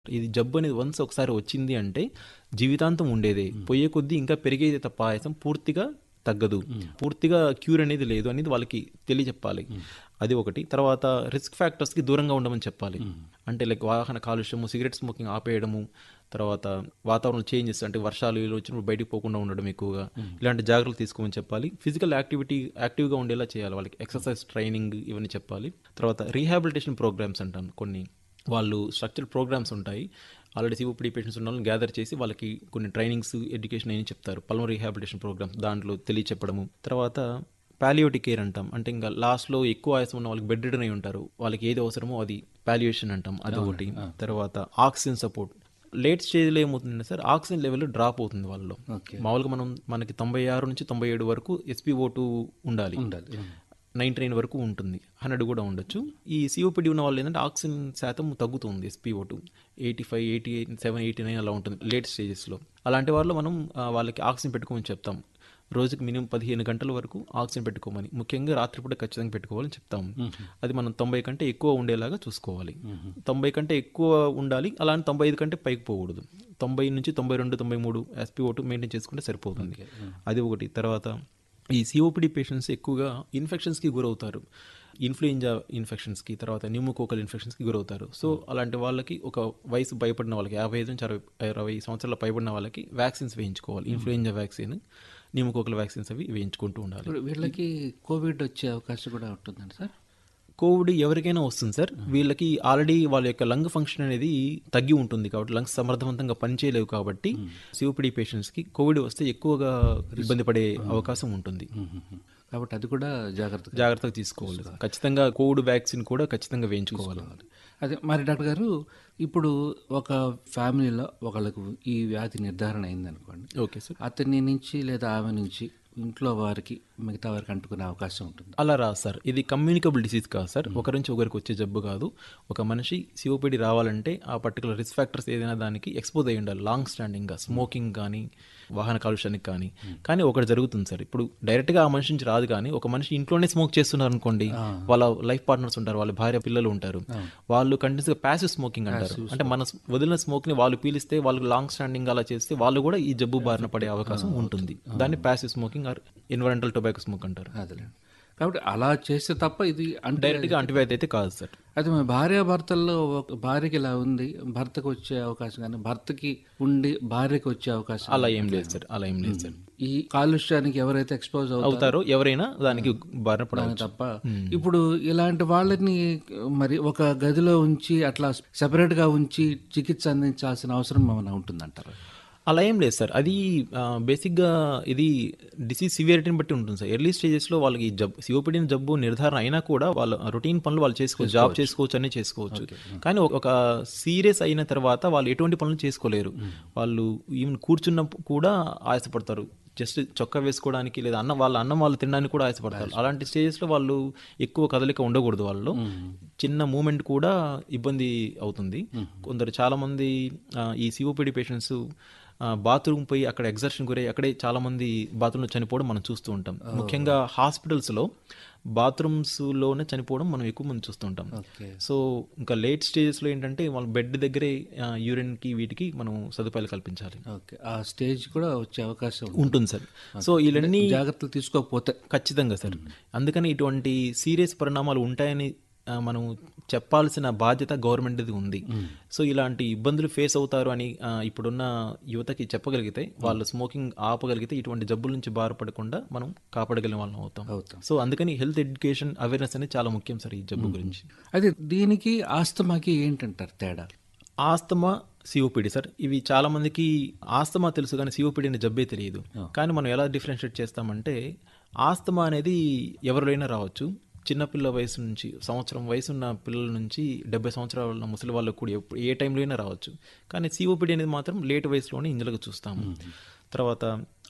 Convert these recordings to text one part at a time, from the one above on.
ఇది జబ్బు అనేది వన్స్ ఒకసారి వచ్చింది అంటే జీవితాంతం ఉండేదే పోయే కొద్దీ ఇంకా పెరిగేది తప్ప ఆయాసం పూర్తిగా తగ్గదు పూర్తిగా క్యూర్ అనేది లేదు అనేది వాళ్ళకి తెలియజెప్పాలి అది ఒకటి తర్వాత రిస్క్ ఫ్యాక్టర్స్కి దూరంగా ఉండమని చెప్పాలి అంటే లైక్ వాహన కాలుష్యము సిగరెట్ స్మోకింగ్ ఆపేయడము తర్వాత వాతావరణం చేంజెస్ అంటే వర్షాలు ఇలా వచ్చినప్పుడు బయటికి పోకుండా ఉండడం ఎక్కువగా ఇలాంటి జాగ్రత్తలు తీసుకోమని చెప్పాలి ఫిజికల్ యాక్టివిటీ యాక్టివ్గా ఉండేలా చేయాలి వాళ్ళకి ఎక్సర్సైజ్ ట్రైనింగ్ ఇవన్నీ చెప్పాలి తర్వాత రీహాబిలిటేషన్ ప్రోగ్రామ్స్ అంటాను కొన్ని వాళ్ళు స్ట్రక్చర్డ్ ప్రోగ్రామ్స్ ఉంటాయి ఆల్రెడీ సిఓపిడి పేషెంట్స్ ఉన్న వాళ్ళని గ్యాదర్ చేసి వాళ్ళకి కొన్ని ట్రైనింగ్స్ ఎడ్యుకేషన్ అని చెప్తారు పల్మో రీహాబిలిటేషన్ ప్రోగ్రామ్స్ దాంట్లో తెలియచెప్పడము తర్వాత పాలియోటిక్ కేర్ అంటాం అంటే ఇంకా లాస్ట్లో ఎక్కువ ఆయాసం ఉన్న వాళ్ళకి బెడ్ రిడన్ అయి ఉంటారు వాళ్ళకి ఏది అవసరమో అది పాలియేషన్ అంటాం అదొకటి తర్వాత ఆక్సిజన్ సపోర్ట్ లేట్ స్టేజ్లో ఏమవుతుందంటే సార్ ఆక్సిజన్ లెవెల్ డ్రాప్ అవుతుంది వాళ్ళలో ఓకే మామూలుగా మనం మనకి తొంభై ఆరు నుంచి తొంభై ఏడు వరకు ఎస్పీఓ టూ ఉండాలి ఉండాలి నైంటీ నైన్ వరకు ఉంటుంది హండ్రెడ్ కూడా ఉండొచ్చు ఈ సిఓపిడి ఉన్న వాళ్ళు ఏంటంటే ఆక్సిజన్ శాతం తగ్గుతుంది SPO two eighty five eighty eight seven eighty nine అలా ఉంటుంది లేట్ స్టేజెస్లో అలాంటి వాళ్ళు మనం ఆ, వాళ్ళకి ఆక్సిజన్ పెట్టుకోమని చెప్తాం రోజుకి మినిమం పదిహేను గంటల వరకు ఆక్సిజన్ పెట్టుకోమని ముఖ్యంగా రాత్రిపూట ఖచ్చితంగా పెట్టుకోవాలని చెప్తాము అది మనం తొంభై కంటే ఎక్కువ ఉండేలాగా చూసుకోవాలి తొంభై కంటే ఎక్కువ ఉండాలి అలాంటి తొంభై ఐదు కంటే పైకి పోకూడదు తొంభై నుంచి తొంభై రెండు తొంభై మూడు ఎస్పీఓ టూ మెయింటైన్ చేసుకుంటే సరిపోతుంది అది ఒకటి తర్వాత ఈ సిఓపిడి పేషెంట్స్ ఎక్కువగా ఇన్ఫెక్షన్స్కి గురవుతారు ఇన్ఫ్లుయెంజా ఇన్ఫెక్షన్స్కి తర్వాత న్యూమోకోకల్ ఇన్ఫెక్షన్స్కి గురవుతారు సో అలాంటి వాళ్ళకి ఒక వయసు భయపడిన వాళ్ళకి యాభై ఐదు నుంచి అరవై అరవై సంవత్సరాల పైబడిన వాళ్ళకి వ్యాక్సిన్స్ వేయించుకోవాలి ఇన్ఫ్లుయెంజా వ్యాక్సిన్ న్యూమోకోకల్ వ్యాక్సిన్స్ అవి వేయించుకుంటూ ఉండాలి ఇప్పుడు వీళ్ళకి కోవిడ్ వచ్చే అవకాశం కూడా ఉంటుందండి సార్ కోవిడ్ ఎవరికైనా వస్తుంది సార్ వీళ్ళకి ఆల్రెడీ వాళ్ళ యొక్క లంగ్ ఫంక్షన్ అనేది తగ్గి ఉంటుంది కాబట్టి లంగ్స్ సమర్థవంతంగా పనిచేయలేవు కాబట్టి సిఓపిడి పేషెంట్స్కి కోవిడ్ వస్తే ఎక్కువగా ఇబ్బంది పడే అవకాశం ఉంటుంది కాబట్టి అది కూడా జాగ్రత్తగా జాగ్రత్తగా తీసుకోవాలి ఖచ్చితంగా కోవిడ్ వ్యాక్సిన్ కూడా ఖచ్చితంగా వేయించుకోవాలి అదే మరి డాక్టర్ గారు ఇప్పుడు ఒక ఫ్యామిలీలో ఒకళ్ళకు ఈ వ్యాధి నిర్ధారణ అయిందనుకోండి ఓకే సార్ అతని నుంచి లేదా ఆమె నుంచి ఇంట్లో వారికి మిగతా వారికి అంటుకునే అవకాశం ఉంటుంది అలా రా సార్ ఇది కమ్యూనికబుల్ డిసీజ్ కాదు సార్ ఒకరి నుంచి ఒకరికి వచ్చే జబ్బు కాదు ఒక మనిషి సిఓపిడి రావాలంటే ఆ పర్టికులర్ రిస్క్ ఫ్యాక్టర్స్ ఏదైనా దానికి ఎక్స్పోజ్ అయ్యి ఉండాలి లాంగ్ స్టాండింగ్గా స్మోకింగ్ కానీ వాహన కాలుష్యానికి కానీ కానీ ఒకటి జరుగుతుంది సార్ ఇప్పుడు డైరెక్ట్గా ఆ మనిషి నుంచి రాదు కానీ ఒక మనిషి ఇంట్లోనే స్మోక్ చేస్తున్నారు అనుకోండి వాళ్ళ లైఫ్ పార్ట్నర్స్ ఉంటారు వాళ్ళ భార్య పిల్లలు ఉంటారు వాళ్ళు కంటిన్యూస్గా ప్యాసివ్ స్మోకింగ్ అంటారు అంటే మన వదిలిన స్మోక్ని వాళ్ళు పీలిస్తే వాళ్ళు లాంగ్ స్టాండింగ్ అలా చేస్తే వాళ్ళు కూడా ఈ జబ్బు బారిన పడే అవకాశం ఉంటుంది దాన్ని passive smoking or environmental tobacco smoke అంటారు అదేలేండి కాబట్టి అలా చేస్తే తప్ప ఇది అంటే డైరెక్ట్గా అంటువ్యాధి అయితే కాదు సార్ అది మన భార్యాభర్తల్లో ఒక భార్యకి ఇలా ఉంది భర్తకు వచ్చే అవకాశం కానీ భర్తకి ఉండి భార్యకి వచ్చే అవకాశం అలా ఏం లేదు సార్ అలా ఏం లేదు సార్ ఈ కాలుష్యానికి ఎవరైతే ఎక్స్పోజ్ అవుతారో అవుతారో ఎవరైనా దానికి బారిన పడవచ్చు తప్ప ఇప్పుడు ఇలాంటి వాళ్ళని మరి ఒక గదిలో ఉంచి అట్లా సెపరేట్ గా ఉంచి చికిత్స అందించాల్సిన అవసరం ఏమైనా ఉంటుందంటారు అలా ఏం లేదు సార్ అది ఆ, బేసిక్గా ఇది డిసీజ్ సివియరిటీని బట్టి ఉంటుంది సార్ ఎర్లీ స్టేజెస్లో వాళ్ళకి జబ్బు సిఓపిడి జబ్బు నిర్ధారణ అయినా కూడా వాళ్ళ రొటీన్ పనులు వాళ్ళు చేసుకోవచ్చు జాబ్ చేసుకోవచ్చు అన్నీ చేసుకోవచ్చు కానీ ఒక- ఒక సీరియస్ అయిన తర్వాత వాళ్ళు ఎటువంటి పనులు చేసుకోలేరు వాళ్ళు ఈవెన్ కూర్చున్నప్పుడు కూడా ఆయాసపడతారు జస్ట్ చొక్కా వేసుకోవడానికి లేదా అన్నం వాళ్ళ అన్నం వాళ్ళు తినడానికి కూడా ఆయాసపడతారు అలాంటి స్టేజెస్లో వాళ్ళు ఎక్కువ కదలిక ఉండకూడదు వాళ్ళు చిన్న మూమెంట్ కూడా ఇబ్బంది అవుతుంది కొందరు చాలామంది ఆ, ఈ సిఓపిడి పేషెంట్స్ బాత్రూమ్ పోయి అక్కడ ఎగ్జర్షన్ గురై అక్కడే చాలా మంది బాత్రూంలో చనిపోవడం మనం చూస్తూ ఉంటాం ముఖ్యంగా హాస్పిటల్స్లో బాత్రూమ్స్లోనే చనిపోవడం మనం ఎక్కువ మంది చూస్తూ ఉంటాం ఓకే సో ఇంకా లేట్ స్టేజెస్లో ఏంటంటే వాళ్ళ బెడ్ దగ్గరే యూరిన్కి వీటికి మనం సదుపాయాలు కల్పించాలి ఓకే ఆ స్టేజ్ కూడా వచ్చే అవకాశం ఉంది. ఉంటుంది సార్ సో ఇవన్నీ జాగ్రత్తలు తీసుకోకపోతే ఖచ్చితంగా సార్ అందుకని ఇటువంటి సీరియస్ పరిణామాలు ఉంటాయని ఆ, మనం చెప్పాల్సిన బాధ్యత గవర్నమెంట్ది ఉంది సో ఇలాంటి ఇబ్బందులు ఫేస్ అవుతారు అని ఆ, ఇప్పుడున్న యువతకి చెప్పగలిగితే వాళ్ళు స్మోకింగ్ ఆపగలిగితే ఇటువంటి జబ్బుల నుంచి బాధపడకుండా మనం కాపాడగలిగిన వాళ్ళం అవుతాం అవుతాం సో అందుకని హెల్త్ ఎడ్యుకేషన్ అవేర్నెస్ అనేది చాలా ముఖ్యం సార్ ఈ జబ్బు గురించి అది దీనికి ఆస్తమాకి ఏంటంటారు తేడా ఆస్తమా సిఓపిడి సార్ ఇవి చాలా మందికి ఆస్తమా తెలుసు కానీ సిఓపిడి అనే జబ్బే తెలియదు కానీ మనం ఎలా డిఫరెన్షియేట్ చేస్తామంటే ఆస్తమా అనేది ఎవరిలోనైనా రావచ్చు చిన్నపిల్ల వయసు నుంచి సంవత్సరం వయసు ఉన్న పిల్లల నుంచి డెబ్బై సంవత్సరాల ఉన్న ముసలి వాళ్ళకు కూడా ఎప్పుడు ఏ టైంలో అయినా రావచ్చు కానీ సిఓపిడి అనేది మాత్రం లేట్ వయసులోనే ఇంజలుగా చూస్తాము తర్వాత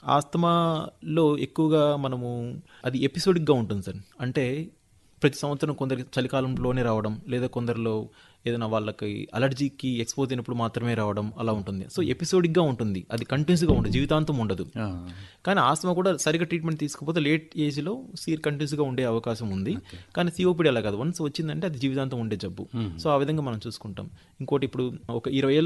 ఆస్తమాలో ఎక్కువగా మనము అది ఎపిసోడిక్గా ఉంటుంది సార్ అంటే ప్రతి సంవత్సరం కొందరికి చలికాలంలోనే రావడం లేదా కొందరిలో ఏదైనా వాళ్ళకి అలర్జీకి ఎక్స్పోజ్ అయినప్పుడు మాత్రమే రావడం అలా ఉంటుంది సో ఎపిసోడిక్గా ఉంటుంది అది కంటిన్యూస్గా ఉండదు జీవితాంతం ఉండదు ఆ, కానీ ఆస్తమా కూడా సరిగ్గా ట్రీట్మెంట్ తీసుకోకపోతే లేట్ ఏజ్లో సీర్ కంటిన్యూస్గా ఉండే అవకాశం ఉంది కానీ సిఓపిడి అలా కాదు వన్స్ వచ్చిందంటే అది జీవితాంతం ఉండే జబ్బు సో ఆ విధంగా మనం చూసుకుంటాం ఇంకోటి ఇప్పుడు ఒక ఇరవై ఏళ్ళ